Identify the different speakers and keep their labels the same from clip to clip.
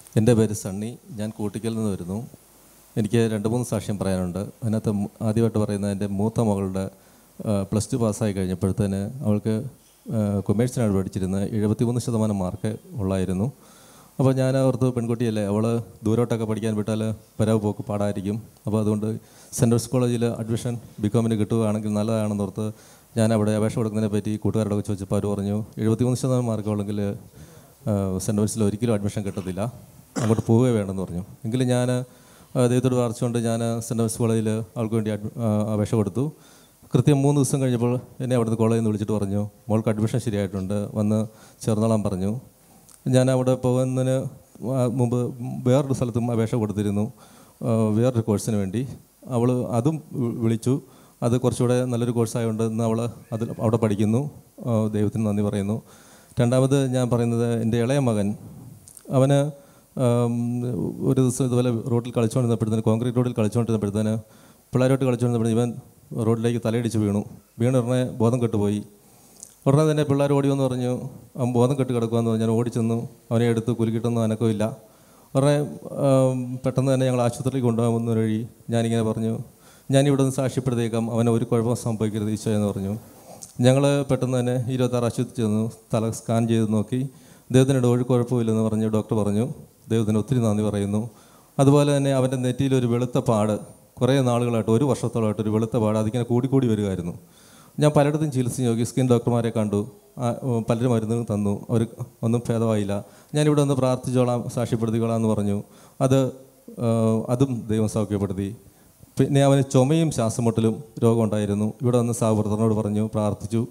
Speaker 1: എൻ്റെ പേര് സണ്ണി ഞാൻ കൂട്ടിക്കൽ നിന്ന് വരുന്നു എനിക്ക് രണ്ട് മൂന്ന് സാക്ഷ്യം പറയാനുണ്ട് അതിനകത്ത് മു- ആദ്യമായിട്ട് പറയുന്നത് എൻ്റെ മൂത്ത മകളുടെ പ്ലസ് ടു പാസ്സായി കഴിഞ്ഞപ്പോഴത്തേന് അവൾക്ക് കൊമേഴ്സിനാണ് പഠിച്ചിരുന്നത് എഴുപത്തിമൂന്ന് ശതമാനം മാർക്ക് ഉള്ളായിരുന്നു അപ്പോൾ ഞാൻ ഓർത്ത് പെൺകുട്ടിയല്ലേ അവൾ ദൂരോട്ടൊക്കെ പഠിക്കാൻ വിട്ടാൽ വരവ് പോക്ക് പാടായിരിക്കും അപ്പോൾ അതുകൊണ്ട് സെൻറ്റ് ജോൺസ് കോളേജിൽ അഡ്മിഷൻ ബികോമിന് കിട്ടുകയാണെങ്കിൽ നല്ലതാണെന്ന് ഓർത്ത് ഞാൻ അവിടെ അപേക്ഷ കൊടുക്കുന്നതിനെ പറ്റി കൂട്ടുകാരോടൊക്കെ ചോദിച്ചപ്പോൾ അവർ പറഞ്ഞു എഴുപത്തിമൂന്ന് ശതമാനം മാർക്ക് ഉള്ളെങ്കിൽ സെൻറ്റ് ജോൺസിൽ ഒരിക്കലും അഡ്മിഷൻ കിട്ടത്തില്ല അങ്ങോട്ട് പോവുകയേ വേണമെന്ന് പറഞ്ഞു എങ്കിലും ഞാൻ ദൈവത്തോട് പ്രാർത്ഥിച്ചുകൊണ്ട് ഞാൻ സെൻറ്റ് ജോൺസ് കോളേജിൽ അവൾക്ക് വേണ്ടി അഡ്മി- ആ, അപേക്ഷ കൊടുത്തു കൃത്യം മൂന്ന് ദിവസം കഴിഞ്ഞപ്പോൾ എന്നെ അവിടുന്ന് കോളേജിൽ നിന്ന് വിളിച്ചിട്ട് പറഞ്ഞു മോൾക്ക് അഡ്മിഷൻ ശരിയായിട്ടുണ്ട് വന്ന് ചേർന്നോളാൻ പറഞ്ഞു ഞാൻ അവിടെ പോകുന്നതിന് ആ മുമ്പ് വേറൊരു സ്ഥലത്തും അപേക്ഷ കൊടുത്തിരുന്നു ആ, വേറൊരു കോഴ്സിന് വേണ്ടി അവൾ അതും വി- വിളിച്ചു അത് കുറച്ചുകൂടെ നല്ലൊരു കോഴ്സായതുകൊണ്ട് ഇന്ന് അവൾ അതിൽ അവിടെ പഠിക്കുന്നു ആ, ദൈവത്തിന് നന്ദി പറയുന്നു രണ്ടാമത് ഞാൻ പറയുന്നത് എൻ്റെ ഇളയ മകൻ അവന് ആം, ഒരു ദിവസം ഇതുപോലെ റോഡിൽ കളിച്ചുകൊണ്ടിരുന്നപ്പോഴത്തേന് കോൺക്രീറ്റ് റോഡിൽ കളിച്ചുകൊണ്ടിരുന്നപ്പോഴത്തേന് പിള്ളേരോട്ട് കളിച്ചുകൊണ്ടിരുന്നപ്പോൾ ഇവൻ റോഡിലേക്ക് തലയിടിച്ച് വീണു വീണ് ഉടനെ ബോധം കെട്ടുപോയി ഉടനെ തന്നെ പിള്ളേർ ഓടി വന്ന് പറഞ്ഞു അവൻ ബോധം കെട്ട് കിടക്കുമെന്ന് പറഞ്ഞു ഞാൻ ഓടിച്ചെന്നു അവനെ എടുത്ത് കുലുക്കിയിട്ടൊന്നും അനക്കമില്ല ഉടനെ ആം, പെട്ടെന്ന് തന്നെ ഞങ്ങൾ ആശുപത്രിയിൽ കൊണ്ടുപോകുന്ന വഴി ഞാനിങ്ങനെ പറഞ്ഞു ഞാൻ ഇവിടെ നിന്ന് സാക്ഷ്യപ്പെടുത്തേക്കാം അവന് ഒരു കുഴപ്പം സംഭവിക്കരുത് ഈശോ എന്ന് പറഞ്ഞു ഞങ്ങൾ പെട്ടെന്ന് തന്നെ ഇരുപത്താറ് ആശുപത്രി ചെന്നു തല സ്കാൻ ചെയ്ത് നോക്കി ദൈവത്തിനോട് ഒരു കുഴപ്പമില്ലെന്ന് പറഞ്ഞു ഡോക്ടർ പറഞ്ഞു ദൈവത്തിന് ഒത്തിരി നന്ദി പറയുന്നു അതുപോലെ തന്നെ അവൻ്റെ നെറ്റിയിൽ ഒരു വെളുത്ത പാട് കുറേ നാളുകളായിട്ട് ഒരു വർഷത്തോളമായിട്ട് ഒരു വെളുത്ത പാട് അതിങ്ങനെ കൂടിക്കൂടി വരികയായിരുന്നു ഞാൻ പലയിടത്തും ചികിത്സിച്ച് നോക്കി സ്കിൻ ഡോക്ടർമാരെ കണ്ടു ആ, ഉം, പലരും മരുന്ന് തന്നു അവർ ഒന്നും ഭേദമായില്ല ഞാനിവിടെ ഒന്ന് പ്രാർത്ഥിച്ചോളാം സാക്ഷ്യപ്പെടുത്തിക്കോളാം എന്ന് പറഞ്ഞു അത് ആ, അതും ദൈവം സൗഖ്യപ്പെടുത്തി പിന്നെ അവന് ചുമയും ശ്വാസമുട്ടലും രോഗമുണ്ടായിരുന്നു ഇവിടെ വന്ന് സഹപ്രവർത്തനോട് പറഞ്ഞു പ്രാർത്ഥിച്ചു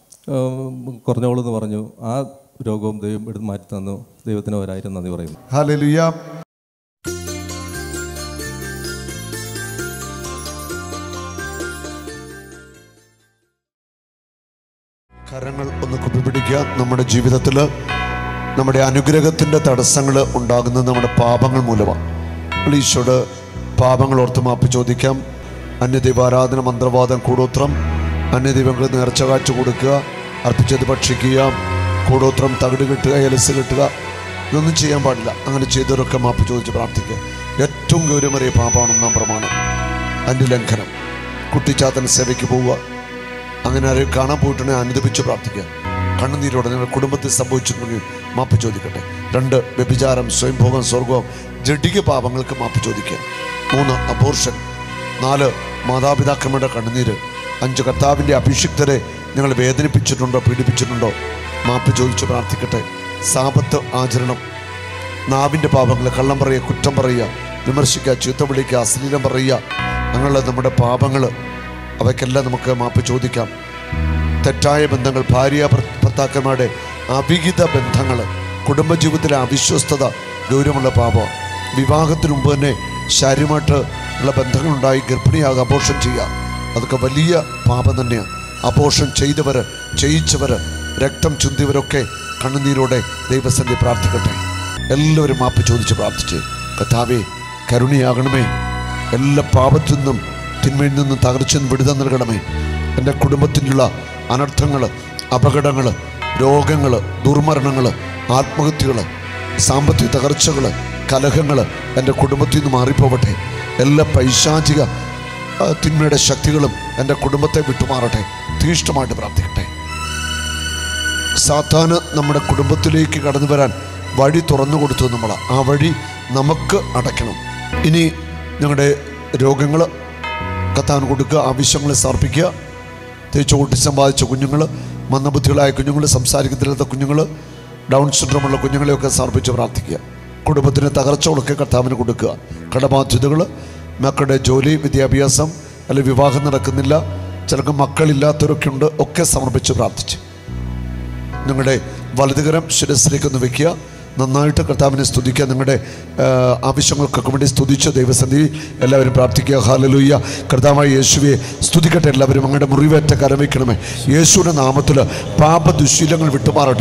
Speaker 1: ഉം, കുറഞ്ഞോളൂ എന്ന് പറഞ്ഞു ആ രോഗവും ദൈവം എടുത്ത് മാറ്റി തന്നു ദൈവത്തിന് ഒരായിരം നന്ദി പറയുന്നു
Speaker 2: ഹല്ലേലൂയ കരങ്ങൾ ഒന്ന് കുപ്പിപിടിക്കുക നമ്മുടെ ജീവിതത്തിൽ നമ്മുടെ അനുഗ്രഹത്തിൻ്റെ തടസ്സങ്ങൾ ഉണ്ടാകുന്നത് നമ്മുടെ പാപങ്ങൾ മൂലമാണ് നമ്മൾ ഈശോട് പാപങ്ങൾ ഓർത്ത് മാപ്പ് ചോദിക്കാം അന്യദൈവാരാധന മന്ത്രവാദം കൂടോത്രം അന്യദൈവങ്ങൾ നേർച്ച കാഴ്ച കൊടുക്കുക അർപ്പിച്ചത് ഭക്ഷിക്കുക കൂടോത്രം തകിട് കെട്ടുക എലസ് കെട്ടുക ഇതൊന്നും ചെയ്യാൻ പാടില്ല അങ്ങനെ ചെയ്തവരൊക്കെ മാപ്പ് ചോദിച്ച് പ്രാർത്ഥിക്കുക ഏറ്റവും ഗൗരവമേറിയ പാപമാണ് ഒന്നാം പ്രമാണം അതിൻ്റെ ലംഘനം കുട്ടിച്ചാത്തൻ സേവയ്ക്ക് പോവുക അങ്ങനെ ആരെയും കാണാൻ പോയിട്ടുണ്ടെങ്കിൽ അനുദപിച്ച് പ്രാർത്ഥിക്കുക കണ്ണുനീരോടെ നിങ്ങളുടെ കുടുംബത്തിൽ സംഭവിച്ചിട്ടുണ്ടെങ്കിൽ മാപ്പ് ചോദിക്കട്ടെ രണ്ട് വ്യഭിചാരം സ്വയംഭോഗം സ്വർഗം ജഡിക പാപങ്ങൾക്ക് മാപ്പ് ചോദിക്കുക മൂന്ന് അബോർഷൻ നാല് മാതാപിതാക്കളുടെ കണ്ണുനീര് അഞ്ച് കർത്താവിൻ്റെ അഭിഷിക്തരെ നിങ്ങൾ വേദനിപ്പിച്ചിട്ടുണ്ടോ പീഡിപ്പിച്ചിട്ടുണ്ടോ മാപ്പ് ചോദിച്ച് പ്രാർത്ഥിക്കട്ടെ സാപത്ത് ആചരണം നാവിൻ്റെ പാപങ്ങൾ കള്ളം പറയുക കുറ്റം പറയുക വിമർശിക്കുക ചീത്ത വിളിക്കുക അശ്ലീലം പറയുക അങ്ങനെയുള്ള നമ്മുടെ പാപങ്ങൾ അവയ്ക്കെല്ലാം നമുക്ക് മാപ്പ് ചോദിക്കാം തെറ്റായ ബന്ധങ്ങൾ ഭാര്യ ഭർ- ഭർത്താക്കന്മാരുടെ അവിഹിത ബന്ധങ്ങൾ കുടുംബജീവിതത്തിലെ അവിശ്വസ്തത ഗൗരവമുള്ള പാപം വിവാഹത്തിന് മുമ്പ് തന്നെ ശാരീരമായിട്ട് ഉള്ള ബന്ധങ്ങളുണ്ടായി ഗർഭിണിയാകുക അപോഷൻ ചെയ്യുക അതൊക്കെ വലിയ പാപം തന്നെയാണ് അപോഷൻ ചെയ്തവർ ചെയ്യിച്ചവർ രക്തം ചുന്തിയവരൊക്കെ കണ്ണുനീരോടെ ദൈവസന്ധി പ്രാർത്ഥിക്കട്ടെ എല്ലാവരും മാപ്പ് ചോദിച്ച് പ്രാർത്ഥിച്ച് കഥാവേ കരുണയാകണമേ എല്ലാ പാപത്തിൽ നിന്നും തിന്മയിൽ നിന്നും തകർച്ച വിടുതൽ നൽകണമേ എൻ്റെ കുടുംബത്തിനുള്ള അനർത്ഥങ്ങൾ അപകടങ്ങൾ രോഗങ്ങൾ ദുർമരണങ്ങൾ ആത്മഹത്യകൾ സാമ്പത്തിക തകർച്ചകൾ കലഹങ്ങൾ എൻ്റെ കുടുംബത്തിൽ നിന്ന് മാറിപ്പോവട്ടെ എല്ലാ പൈശാചിക ആ, തിന്മയുടെ ശക്തികളും എൻ്റെ കുടുംബത്തെ വിട്ടുമാറട്ടെ തീഷ്ണമായിട്ട് പ്രാർത്ഥിക്കട്ടെ സാത്താന് നമ്മുടെ കുടുംബത്തിലേക്ക് കടന്നു വരാൻ വഴി തുറന്നു കൊടുത്തു നമ്മൾ ആ വഴി നമുക്ക് അടയ്ക്കണം ഇനി ഞങ്ങളുടെ രോഗങ്ങൾ കത്താൻ കൊടുക്കുക ആവശ്യങ്ങൾ സമർപ്പിക്കുക തേച്ച് ഓട്ടിസം ബാധിച്ച കുഞ്ഞുങ്ങൾ മന്ദബുദ്ധികളായ കുഞ്ഞുങ്ങൾ സംസാരിക്കത്തില്ലാത്ത കുഞ്ഞുങ്ങൾ ഡൗൺ സിൻഡ്രോമുള്ള കുഞ്ഞുങ്ങളെയൊക്കെ സമർപ്പിച്ച് പ്രാർത്ഥിക്കുക കുടുംബത്തിന് തകർച്ചകളൊക്കെ കർത്താവിന് കൊടുക്കുക കടബാധ്യതകൾ മക്കളുടെ ജോലി വിദ്യാഭ്യാസം അല്ലെങ്കിൽ വിവാഹം നടക്കുന്നില്ല ചിലർക്ക് മക്കളില്ലാത്തവരൊക്കെ ഉണ്ട് ഒക്കെ സമർപ്പിച്ച് പ്രാർത്ഥിച്ച് നിങ്ങളുടെ വലതുകരം ശിരസിലേക്ക് ഒന്ന് വെക്കുക നന്നായിട്ട് കർത്താവിനെ സ്തുതിക്കുക നിങ്ങളുടെ ആ, ആവശ്യങ്ങൾക്കൊക്കെ വേണ്ടി സ്തുതിച്ച് ദൈവസന്ധി എല്ലാവരും പ്രാർത്ഥിക്കുക ഹാലലൂയ്യ കർത്താവായ യേശുവെ സ്തുതിക്കട്ടെ എല്ലാവരും അങ്ങയുടെ മുറിവേറ്റ കരം വയ്ക്കണമേ യേശുവിൻ്റെ നാമത്തിൽ പാപ ദുശീലങ്ങൾ വിട്ടുമാറട്ടെ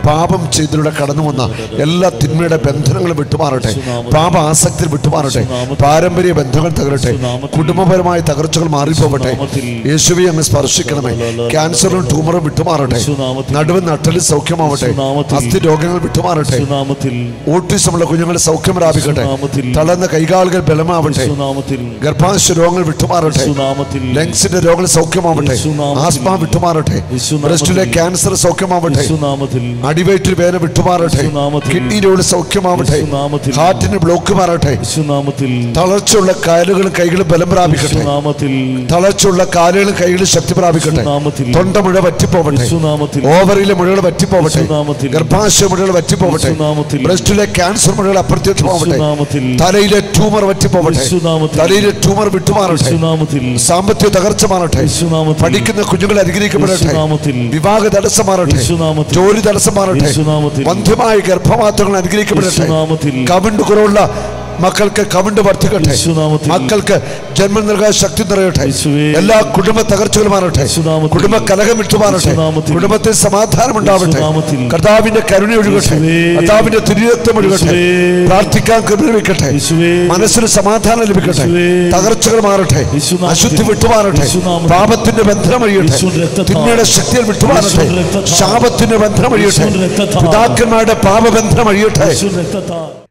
Speaker 2: പാപം ചെയ്തിലൂടെ കടന്നു വന്ന എല്ലാ തിന്മയുടെ ബന്ധനങ്ങളും വിട്ടുമാറട്ടെ പാപ ആസക്തി വിട്ടുമാറട്ടെ പാരമ്പര്യ ബന്ധങ്ങൾ തകരട്ടെ കുടുംബപരമായ തകർച്ചകൾ മാറിപ്പോകട്ടെ യേശുവെ അങ്ങ് സ്പർശിക്കണമേ ക്യാൻസറും ട്യൂമറും വിട്ടുമാറട്ടെ നടുവ് നട്ടല് സൗഖ്യമാവട്ടെ അസ്ഥി രോഗങ്ങൾ വിട്ടുമാറട്ടെ
Speaker 3: യേശുനാമത്തിൽ
Speaker 2: ഓട്ടിസമുള്ള കുഞ്ഞുങ്ങളുടെ സൗഖ്യം പ്രാപിക്കട്ടെ തളർന്ന കൈകാലുകൾ ബലമാവട്ടെ
Speaker 3: യേശുനാമത്തിൽ
Speaker 2: ഗർഭാശയ രോഗങ്ങൾ വിട്ടുമാറട്ടെ
Speaker 3: യേശുനാമത്തിൽ
Speaker 2: ലങ്സിന്റെ രോഗങ്ങൾ സൗഖ്യമാവട്ടെ
Speaker 3: യേശുനാമത്തിൽ.
Speaker 2: ആസ്മ വിട്ടുമാറട്ടെ
Speaker 3: യേശുനാമത്തിൽ.
Speaker 2: ബ്രസ്റ്റിലെ ക്യാൻസർ സൗഖ്യമാവട്ടെ
Speaker 3: യേശുനാമത്തിൽ
Speaker 2: അടിവയറ്റിൽ വേദന വിട്ടുമാറട്ടെ
Speaker 3: യേശുനാമത്തിൽ.
Speaker 2: കിഡ്നി രോഗം സൗഖ്യമാവട്ടെ
Speaker 3: യേശുനാമത്തിൽ.
Speaker 2: ഹാർട്ടിന് ബ്ലോക്ക് മാറട്ടെ
Speaker 3: യേശുനാമത്തിൽ
Speaker 2: തളർച്ചയുള്ള കാലുകളും കൈകളും ബലം പ്രാപിക്കട്ടെ
Speaker 3: യേശുനാമത്തിൽ
Speaker 2: തളർച്ചയുള്ള കാലുകളും കൈകളും ശക്തി പ്രാപിക്കട്ടെ
Speaker 3: യേശുനാമത്തിൽ.
Speaker 2: തൊണ്ട മുഴ വറ്റിപ്പോവട്ടെ
Speaker 3: യേശുനാമത്തിൽ.
Speaker 2: ഓവറിലെ മുഴകൾ വറ്റിപ്പോവട്ടെ
Speaker 3: യേശുനാമത്തിൽ.
Speaker 2: ഗർഭാശയ മുഴകൾ വറ്റിപ്പോവട്ടെ
Speaker 3: യേശുനാമത്തിൽ.
Speaker 2: ബ്രസ്റ്റിലെ ക്യാൻസർ മുഴകൾ അപ്രത്യക്ഷമാവട്ടെ
Speaker 3: യേശുനാമത്തിൽ.
Speaker 2: തലയിലെ ട്യൂമർ വറ്റിപ്പോവട്ടെ
Speaker 3: യേശുനാമത്തിൽ.
Speaker 2: തലയിലെ ട്യൂമർ വിട്ടുമാറട്ടെ
Speaker 3: യേശുനാമത്തിൽ
Speaker 2: സാമ്പത്തിക തകർച്ച മാറട്ടെ
Speaker 3: യേശുനാമത്തിൽ.
Speaker 2: പഠിക്കുന്ന കുഞ്ഞുങ്ങൾ അനുഗ്രഹിക്കപ്പെടട്ടെ
Speaker 3: യേശുനാമത്തിൽ.
Speaker 2: വിവാഹ തടസ്സം മാറട്ടെ
Speaker 3: യേശുനാമത്തിൽ.
Speaker 2: ജോലി തടസ്സം മാറട്ടെ
Speaker 3: യേശുനാമത്തിൽ.
Speaker 2: വന്ധ്യമായ ഗർഭപാത്രങ്ങൾ അനുഗ്രഹിക്കപ്പെടട്ടെ
Speaker 3: യേശുനാമത്തിൽ.
Speaker 2: കവണ്ട് കുറവുള്ള മക്കൾക്ക് കവണ്ട് വർദ്ധിക്കട്ടെ
Speaker 3: യേശുനാമത്തിൽ.
Speaker 2: മക്കൾക്ക് ജന്മം നൽകാൻ ശക്തി നിറയട്ടെ
Speaker 3: യേശുവേ.
Speaker 2: എല്ലാ കുടുംബ തകർച്ചകൾ മാറട്ടെ
Speaker 3: യേശുനാമത്തിൽ.
Speaker 2: കുടുംബ കലഹം വിട്ടുമാറട്ടെ
Speaker 3: യേശുനാമത്തിൽ.
Speaker 2: കുടുംബത്തിൽ സമാധാനം ഉണ്ടാവട്ടെ
Speaker 3: യേശുനാമത്തിൽ.
Speaker 2: കർത്താവിന്റെ കരുണ ഒഴുകട്ടെ
Speaker 3: യേശുവേ.
Speaker 2: കർത്താവിന്റെ തിരുരക്തം ഒഴുകട്ടെ
Speaker 3: യേശുവേ.
Speaker 2: പ്രാർത്ഥിക്കാൻ കൃപ ലഭിക്കട്ടെ
Speaker 3: യേശുവേ.
Speaker 2: മനസ്സിന് സമാധാനം ലഭിക്കട്ടെ
Speaker 3: യേശുവേ.
Speaker 2: തകർച്ചകൾ മാറട്ടെ
Speaker 3: യേശുനാമത്തിൽ.
Speaker 2: അശുദ്ധി വിട്ടുമാറട്ടെ
Speaker 3: യേശുനാമത്തിൽ.
Speaker 2: പാപത്തിന്റെ ബന്ധനം അഴിയട്ടെ
Speaker 3: യേശുവിന്റെ രക്തത്താൽ.
Speaker 2: തിന്മയുടെ ശക്തികൾ വിട്ടുമാറട്ടെ
Speaker 3: യേശുവിന്റെ രക്തത്താൽ.
Speaker 2: ശാപത്തിന്റെ ബന്ധനം അഴിയട്ടെ
Speaker 3: യേശുവിന്റെ രക്തത്താൽ.
Speaker 2: പിതാക്കന്മാരുടെ പാപബന്ധനം അഴിയട്ടെ
Speaker 3: യേശു രക്തത്താൽ